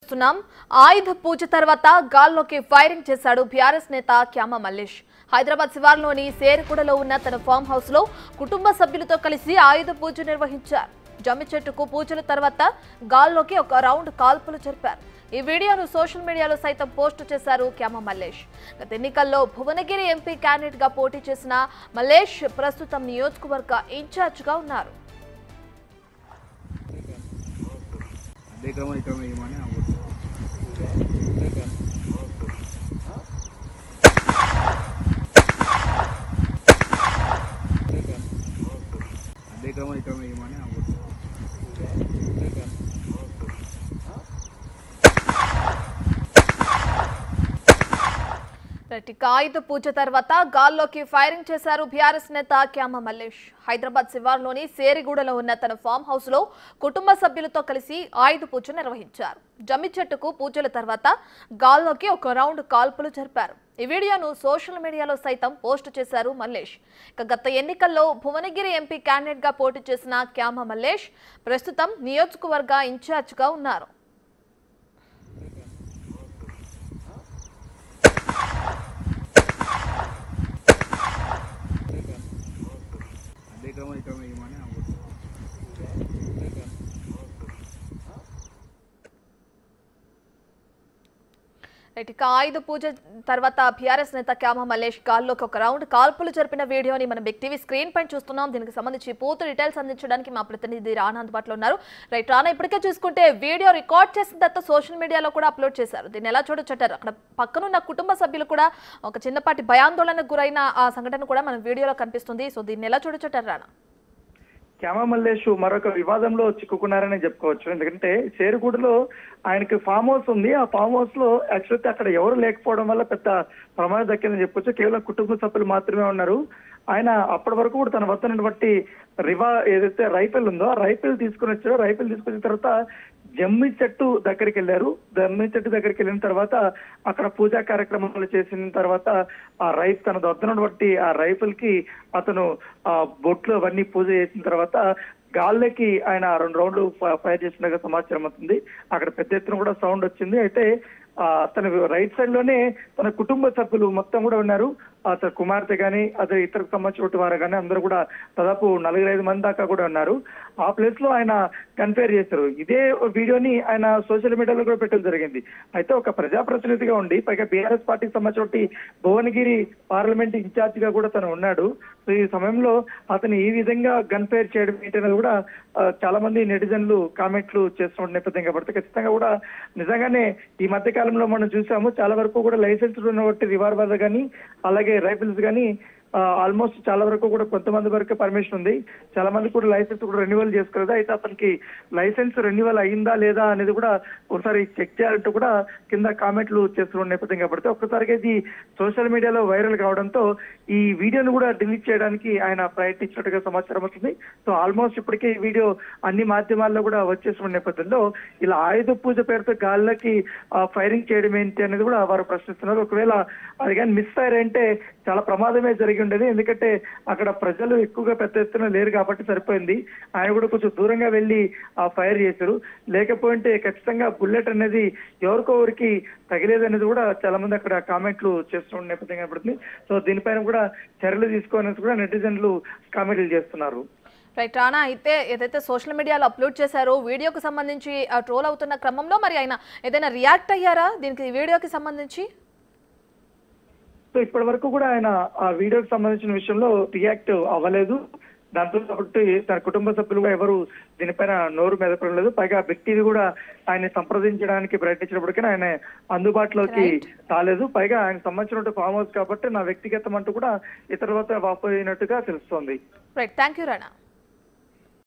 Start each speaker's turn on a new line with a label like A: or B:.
A: చూస్తున్నాం ఆయుధ పూజ తర్వాత గాల్లోకి ఫైరింగ్ చేశాడు బీఆర్ఎస్ నేత క్యామ మల్లేష్ హైదరాబాద్ శివార్లోని సేరుగూడలో ఉన్న తన ఫామ్ హౌస్ లో కుటుంబ సభ్యులతో కలిసి ఆయుధ పూజ నిర్వహించారు జమ్మి చెట్టుకు పూజల తర్వాత గాల్లోకి ఒక రౌండ్ కాల్పులు జరిపారు ఈ వీడియోను సోషల్ మీడియాలో సైతం పోస్టు చేశారు క్యామ మల్లేష్ గత ఎన్నికల్లో భువనగిరి ఎంపీ క్యాండిడేట్ గా పోటీ చేసిన మల్లేష్ ప్రస్తుతం నియోజకవర్గ ఇన్ఛార్జ్ గా ఉన్నారు
B: అదే క్రమం ఇక్కడ వేయమని అవ్వదు అదే క్రమం ఇక్కడ వేయమని అవ్వదు
A: రైట్, ఇక ఆయుధ పూజ తర్వాత గాల్లోకి ఫైరింగ్ చేశారు బీఆర్ఎస్ నేత క్యామ మల్లేష్ హైదరాబాద్ శివార్లోని సేరిగూడలో ఉన్న తన ఫామ్ హౌస్ లో కుటుంబ సభ్యులతో కలిసి ఆయుధ పూజ నిర్వహించారు జమ్మి చెట్టుకు పూజల తర్వాత గాల్లోకి ఒక రౌండ్ కాల్పులు జరిపారు ఈ వీడియోను సోషల్ మీడియాలో సైతం పోస్ట్ చేశారు మల్లేష్ ఇక గత ఎన్నికల్లో భువనగిరి ఎంపీ క్యాండిడేట్ గా పోటీ చేసిన క్యామ మల్లేష్ ప్రస్తుతం నియోజకవర్గ ఇన్ఛార్జ్ గా ఉన్నారు
B: అదే క్రమం ఇక్కడ వేయమని అవ్వదు
A: రైట్ ఇక ఆయుధ పూజ తర్వాత బీఆర్ఎస్ నేత క్యామ మల్లేష్ గాల్లోకి ఒక రౌండ్ కాల్పులు జరిపిన వీడియోని మనం బిగ్ టీవీ స్క్రీన్ పైన చూస్తున్నాం దీనికి సంబంధించి పూర్తి డీటెయిల్స్ అందించడానికి మా ప్రతినిధి రానా అందుబాటులో ఉన్నారు రైట్ రానా ఇప్పటికే చూసుకుంటే వీడియో రికార్డ్ చేసిన తర్వాత సోషల్ మీడియాలో కూడా అప్లోడ్ చేశారు దీన్ని ఎలా చూడొచ్చటారు అక్కడ పక్కనున్న కుటుంబ సభ్యులు కూడా ఒక చిన్నపాటి భయాందోళనకు గురైన ఆ సంఘటన కూడా మన వీడియోలో కనిపిస్తుంది సో దీన్ని ఎలా చూడొచ్చటారు రానా
C: క్యామ మల్లేష్ మరొక వివాదంలో చిక్కుకున్నారని చెప్పుకోవచ్చు ఎందుకంటే చేరుగూడలో ఆయనకి ఫామ్ హౌస్ ఉంది ఆ ఫామ్ హౌస్ లో యాక్చువల్లీ అక్కడ ఎవరు లేకపోవడం వల్ల పెద్ద ప్రమాదం దక్కిందని చెప్పొచ్చు కేవలం కుటుంబ సభ్యులు మాత్రమే ఉన్నారు ఆయన అప్పటి వరకు కూడా తన వద్ద ఉన్నటువంటి రివా ఏదైతే రైఫిల్ ఉందో ఆ రైఫిల్ తీసుకుని వచ్చారో రైఫిల్ తీసుకొచ్చిన తర్వాత జమ్మి చెట్టు దగ్గరికి వెళ్ళారు జమ్మి చెట్టు దగ్గరికి వెళ్ళిన తర్వాత అక్కడ పూజా కార్యక్రమాలు చేసిన తర్వాత ఆ రైఫ్ తన వద్దనటువంటి ఆ రైఫిల్ కి అతను ఆ బొట్లు అవన్నీ పూజ చేసిన తర్వాత గాల్లోకి ఆయన రెండు రౌండ్లు ఫ- ఫైర్ చేసినట్టుగా సమాచారం అవుతుంది అక్కడ పెద్ద ఎత్తున కూడా సౌండ్ వచ్చింది అయితే ఆ, తన రైట్ సైడ్ లోనే తన కుటుంబ సభ్యులు మొత్తం కూడా ఉన్నారు అతని కుమార్తె గాని అదే ఇతర సంబంధించిన వారు కానీ అందరూ కూడా దాదాపు నలుగురు ఐదు మంది దాకా కూడా ఉన్నారు ఆ ప్లేస్ లో ఆయన కన్పేర్ చేశారు ఇదే వీడియోని ఆయన సోషల్ మీడియాలో కూడా పెట్టడం జరిగింది అయితే ఒక ప్రజాప్రతినిధిగా ఉండి పైగా బీఆర్ఎస్ పార్టీకి సంబంధించి భువనగిరి పార్లమెంట్ ఇన్ఛార్జ్ గా కూడా తను ఉన్నాడు సో ఈ సమయంలో అతను ఈ విధంగా గన్ ఫైర్ చేయడం ఏంటనేది కూడా ఆ, చాలా మంది నెటిజన్లు కామెంట్లు చేస్తున్న నేపథ్యం కాబట్టి ఖచ్చితంగా కూడా నిజంగానే ఈ మధ్య కాలంలో మనం చూసాము చాలా వరకు కూడా లైసెన్స్ ఉన్నటువంటి రివాల్వర్ కానీ అలాగే రైఫిల్స్ కానీ ఆల్మోస్ట్ చాలా వరకు కూడా కొంతమంది వరకు పర్మిషన్ ఉంది చాలా మంది కూడా లైసెన్స్ కూడా రెన్యువల్ చేసుకోలేదు అయితే అతనికి లైసెన్స్ రెన్యువల్ అయిందా లేదా అనేది కూడా ఒకసారి చెక్ చేయాలంటూ కూడా కింద కామెంట్లు చేస్తున్న నేపథ్యం కాబట్టి ఒక్కసారిగా ఇది సోషల్ మీడియాలో వైరల్ కావడంతో ఈ వీడియోను కూడా డిలీట్ చేయడానికి ఆయన ప్రయత్నించినట్టుగా సమాచారం వస్తుంది సో ఆల్మోస్ట్ ఇప్పటికే ఈ వీడియో అన్ని మాధ్యమాల్లో కూడా వచ్చేసిన నేపథ్యంలో ఇలా ఆయుధ పూజ పేరుతో గాల్లోకి ఫైరింగ్ చేయడం ఏంటి అనేది కూడా వారు ప్రశ్నిస్తున్నారు ఒకవేళ అది కానీ మిస్ ఫైర్ అంటే చాలా ప్రమాదమే జరిగి ఉండేది ఎందుకంటే అక్కడ ప్రజలు ఎక్కువగా పెద్ద ఎత్తున లేరు కాబట్టి సరిపోయింది ఆయన కూడా కొంచెం దూరంగా వెళ్ళి ఆ ఫైర్ చేశారు లేకపోతే ఖచ్చితంగా బుల్లెట్ అనేది ఎవరికో ఎవరికి తగిలేదనేది కూడా చాలా మంది అక్కడ కామెంట్లు చేస్తున్న నేపథ్యం కనబడుతుంది సో దీనిపైన కూడా చర్యలు తీసుకోవాలని కూడా నెటిజన్లు కామెంట్లు చేస్తున్నారు
A: రైట్ రానా అయితే ఏదైతే సోషల్ మీడియాలో అప్లోడ్ చేశారో వీడియోకి సంబంధించి ట్రోల్ అవుతున్న క్రమంలో మరి ఆయన ఏదైనా రియాక్ట్ అయ్యారా దీనికి ఈ వీడియోకి సంబంధించి
C: సో ఇప్పటి వరకు కూడా ఆయన ఆ వీడియోకి సంబంధించిన విషయంలో రియాక్ట్ అవ్వలేదు దాంతో కాబట్టి తన కుటుంబ సభ్యులు కూడా ఎవరు దీనిపైన నోరు మెదపడం లేదు పైగా వ్యక్తిని కూడా ఆయన సంప్రదించడానికి ప్రయత్నించినప్పటికీ ఆయన అందుబాటులోకి రాలేదు పైగా ఆయన సంబంధించిన ఫామ్ హౌస్ కాబట్టి నా వ్యక్తిగతం అంటూ కూడా ఇతరులతో వాపోయినట్టుగా తెలుస్తోంది
A: రైట్ థ్యాంక్ యూ రానా